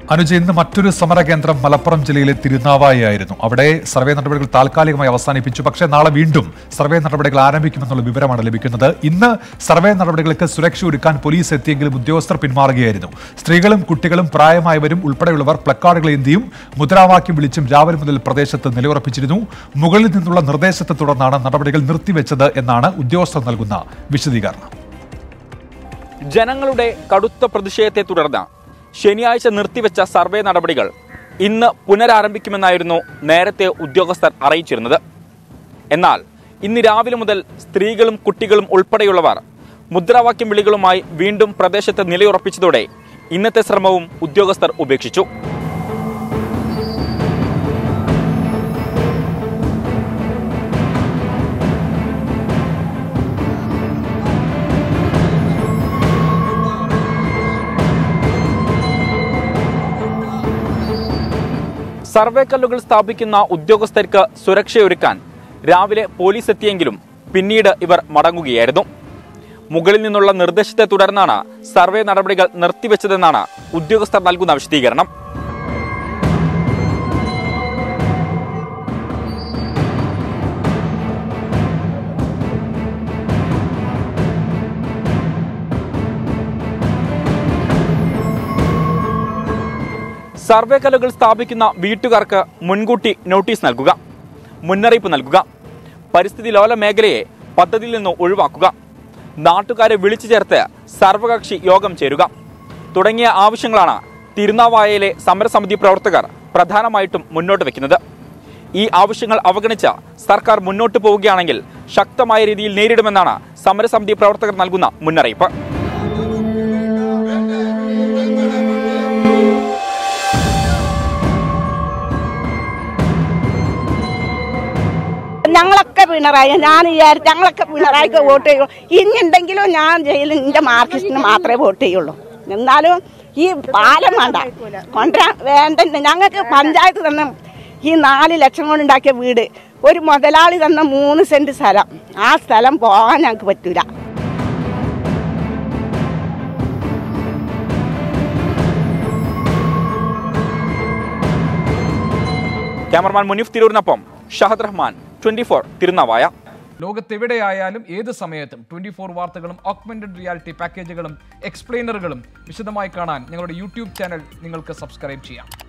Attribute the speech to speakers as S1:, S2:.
S1: അനുജ ഇന്ന് മറ്റൊരു സമരകേന്ദ്രം മലപ്പുറം ജില്ലയിലെ തിരുനാവായയായിരുന്നു അവിടെ സർവേ നടപടികൾ താൽക്കാലികമായി അവസാനിപ്പിച്ചു പക്ഷേ നാളെ വീണ്ടും സർവേ നടപടികൾ ആരംഭിക്കുമെന്നുള്ള വിവരമാണ് ലഭിക്കുന്നത് ഇന്ന് സർവേ നടപടികൾക്ക് സുരക്ഷ ഒരുക്കാൻ പോലീസ് എത്തിയെങ്കിലും ഉദ്യോഗസ്ഥർ പിന്മാറുകയായിരുന്നു സ്ത്രീകളും കുട്ടികളും പ്രായമായവരും ഉൾപ്പെടെയുള്ളവർ പ്ലക്കാർഡുകൾ എന്തിയും മുദ്രാവാക്യം വിളിച്ചും രാവിലെ മുതൽ പ്രദേശത്ത് നിലയുറപ്പിച്ചിരുന്നു മുകളിൽ നിന്നുള്ള നിർദ്ദേശത്തെ തുടർന്നാണ് നടപടികൾ നിർത്തിവെച്ചത് എന്നാണ് ഉദ്യോഗസ്ഥർ നൽകുന്ന വിശദീകരണം
S2: ജനങ്ങളുടെ കടുത്ത പ്രതിഷേധത്തെ തുടർന്ന് ശനിയാഴ്ച നിർത്തിവെച്ച സർവേ നടപടികൾ ഇന്ന് പുനരാരംഭിക്കുമെന്നായിരുന്നു നേരത്തെ ഉദ്യോഗസ്ഥർ അറിയിച്ചിരുന്നത് എന്നാൽ ഇന്ന് രാവിലെ മുതൽ സ്ത്രീകളും കുട്ടികളും ഉൾപ്പെടെയുള്ളവർ മുദ്രാവാക്യം വിളികളുമായി വീണ്ടും പ്രദേശത്ത് നിലയുറപ്പിച്ചതോടെ ഇന്നത്തെ ശ്രമവും ഉദ്യോഗസ്ഥർ ഉപേക്ഷിച്ചു സർവേ കല്ലുകൾ സ്ഥാപിക്കുന്ന ഉദ്യോഗസ്ഥർക്ക് സുരക്ഷയൊരുക്കാൻ രാവിലെ പോലീസ് എത്തിയെങ്കിലും പിന്നീട് ഇവർ മടങ്ങുകയായിരുന്നു മുകളിൽ നിന്നുള്ള നിർദ്ദേശത്തെ തുടർന്നാണ് സർവേ നടപടികൾ നിർത്തിവെച്ചതെന്നാണ് ഉദ്യോഗസ്ഥർ നൽകുന്ന വിശദീകരണം സർവേ കല്ലുകൾ സ്ഥാപിക്കുന്ന വീട്ടുകാർക്ക് മുൻകൂട്ടി നോട്ടീസ് നൽകുക മുന്നറിയിപ്പ് നൽകുക പരിസ്ഥിതി ലോല മേഖലയെ പദ്ധതിയിൽ നിന്ന് ഒഴിവാക്കുക നാട്ടുകാരെ വിളിച്ചു ചേർത്ത് സർവകക്ഷി യോഗം ചേരുക തുടങ്ങിയ ആവശ്യങ്ങളാണ് തിരുനാവായയിലെ സമരസമിതി പ്രവർത്തകർ പ്രധാനമായിട്ടും മുന്നോട്ട് വെക്കുന്നത് ഈ ആവശ്യങ്ങൾ അവഗണിച്ച് സർക്കാർ മുന്നോട്ട് പോവുകയാണെങ്കിൽ ശക്തമായ രീതിയിൽ നേരിടുമെന്നാണ് സമരസമിതി പ്രവർത്തകർ നൽകുന്ന മുന്നറിയിപ്പ്
S3: ഞങ്ങളൊക്കെ പിണറായി ഞാൻ വിചാരിച്ചു ഞങ്ങളൊക്കെ പിണറായിക്ക് വോട്ട് ചെയ്യുള്ളൂ ഇനിയുണ്ടെങ്കിലും ഞാൻ ജയിലിൽ എൻ്റെ മാർക്സിസ്റ്റിന് മാത്രമേ വോട്ട് ചെയ്യുള്ളൂ എന്നാലും ഈ പാലം വേണ്ട കൊണ്ടുവരാൻ വേണ്ട ഞങ്ങൾക്ക് പഞ്ചായത്ത് തന്ന ഈ നാല് ലക്ഷം കൊണ്ടുണ്ടാക്കിയ വീട് ഒരു മുതലാളി തന്ന മൂന്ന് സെന്റ് സ്ഥലം ആ സ്ഥലം പോകാൻ ഞങ്ങൾക്ക് പറ്റൂല
S2: ക്യാമറമാൻ മുനീഫ് തിരൂരിനൊപ്പം ഷഹദ് റഹ്മാൻ ട്വന്റി ഫോർ തിരുനാവായ
S4: ലോകത്തെവിടെയായാലും ഏത് സമയത്തും ട്വന്റി ഫോർ വാർത്തകളും ഓഗ്മെന്റഡ് റിയാലിറ്റി പാക്കേജുകളും എക്സ്പ്ലെയിനറുകളും വിശദമായി കാണാൻ ഞങ്ങളുടെ യൂട്യൂബ് ചാനൽ നിങ്ങൾക്ക് സബ്സ്ക്രൈബ് ചെയ്യാം